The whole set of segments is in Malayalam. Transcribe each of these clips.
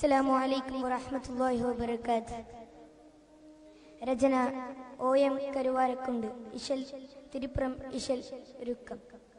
അസ്സലാമു അലൈക്കും വറഹ്മത്തുള്ളാഹി വബറകാത്ത് രചന ഒ എം കരുവാരക്കുണ്ട് ഇശൽ തിരുപ്രം ഇശൽ രുക്കം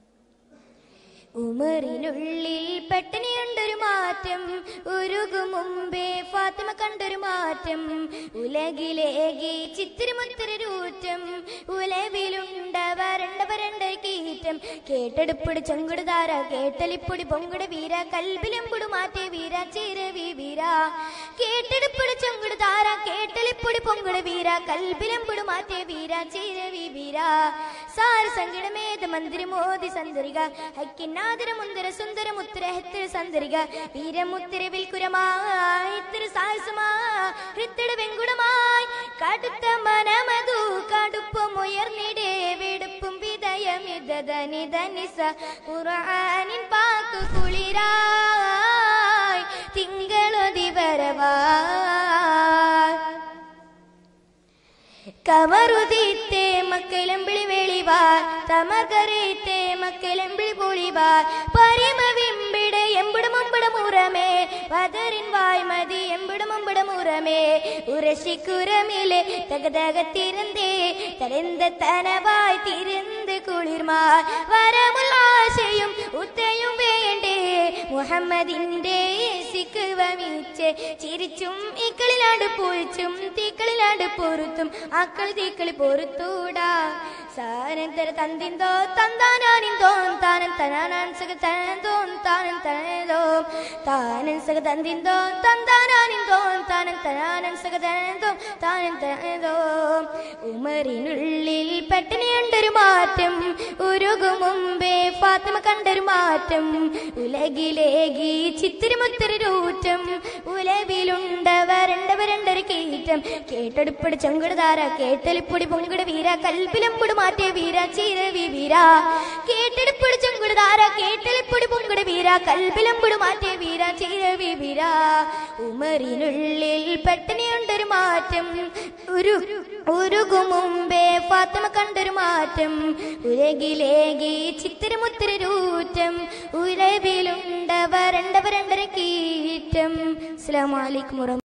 ഉമറിനുള്ളിൽ പെട്ടെന്ന് കണ്ടൊരു മാറ്റം ഉരുകു മുമ്പേ ഫാത്തിമ കണ്ടൊരു മാറ്റം ഉലകിലേകി ചിത്തിരമുത്തിരൂറ്റം ഉലവിലുണ്ട വരണ്ട വരണ്ട കീറ്റം കേട്ടെടുപ്പിട് ചെങ്കുടുതാര കേട്ടലിപ്പൊടി പൊങ്കുട വീര കൽബിലെമ്പുടു മാറ്റേ വീര ചിരവി വീര കേട്ടെടുപ്പിട് ചെങ്കുടുതാര കേട്ടലിപ്പൊടി പൊങ്കുട വീര കൽബിലെമ്പുടു മാറ്റേ വീര ചിരവി വീര സാര സങ്കടമേത മന്ദിര മോദി സന്തരിക ഹക്കിന്നാതിര മുന്ദര സുന്ദര മുത്തര ഹെത്തിര സന്തരിക വീരമുത്തിര വിൽക്കുരമായി ഇത്തിരി സാഹസമാ ഹൃത്തിട വെങ്കുടമായി കടുത്ത മനമതു കടുപ്പം ഉയർന്നിടേ വെടുപ്പും വിതയമിതനി ധനിസ ഖുർആനിൻ പാക്കു കുളിരായി തിങ്കളൊതി വരവാ കമറുതീത്തെ മക്കളെമ്പിളി വെളിവാർ തമകരീത്തെ മക്കളെമ്പിളി പൊളിവാർ പരിമവിമ്പിട എമ്പിട മുമ്പിട മുറമേ വതറിൻ വായ്മതി എമ്പിട മുമ്പിട മുറമേ ഉരശിക്കുരമിലെ തകതകത്തിരുந்தே തരந்த തനവാய் തിരുന്ന് കുളിർമാർ വരമുള്ള ആശയും ഉത്തയും വേണ്ടേ മുഹമ്മദിന്റെ സിക്ക് വമിച്ച് ചിരിച്ചും ഇക്കളിലാണ്ട് പൊഴിച്ചും തീക്കളിലാണ്ട് പൊറുത്തും അക്കൾ തീക്കളി പൊറുത്തൂടാ സാരന്തര തന്തിന്തോ തന്താനാനിന്തോ താനൻ തനാനാൻ സക തനന്തോ താനൻ തനതോ താനൻ സക തന്തിന്തോ തന്താനാനിന്തോ താനൻ തനാനൻ സക തനന്തോ താനൻ തനതോ ഉമറിനുള്ളിൽ പെട്ടെന്ന് കണ്ടൊരു മാറ്റം ഉരുകു മുമ്പേ ഫാത്തിമ കണ്ടൊരു മാറ്റം ഉലകിലേകി ചിത്തിരിമുത്തിരി രൂറ്റം ഉലവിലുണ്ട വരണ്ട വരണ്ടൊരു കീറ്റം കേട്ടെടുപ്പടി ചെങ്കുടുതാര കേട്ടലിപ്പൊടി പൊങ്കുട വീര കൽപ്പിലമ്പുട് മാറ്റിയ വീര ചീരവി വീര കേട്ടെടുപ്പടി ചെങ്കുടുതാര കേട്ടലിപ്പൊടി പൊങ്കുട വീര കൽപ്പിലമ്പുട് മാറ്റിയ വീര ചീരവി വീര ഉമറിനുള്ളിൽ പെട്ടെന്നുണ്ടൊരു മാറ്റം ഒരു ഉരുകു മുമ്പേ ഫാത്തിമ കണ്ടൊരു മാറ്റം ഉലകിലേകി ചിത്തിരമുത്തിരി രൂറ്റം ഉലവിലുണ്ട വരണ്ട വരണ്ടര കീറ്റം അസ്സലാമു അലൈക്കും വറഹ്മത്തുള്ളാഹി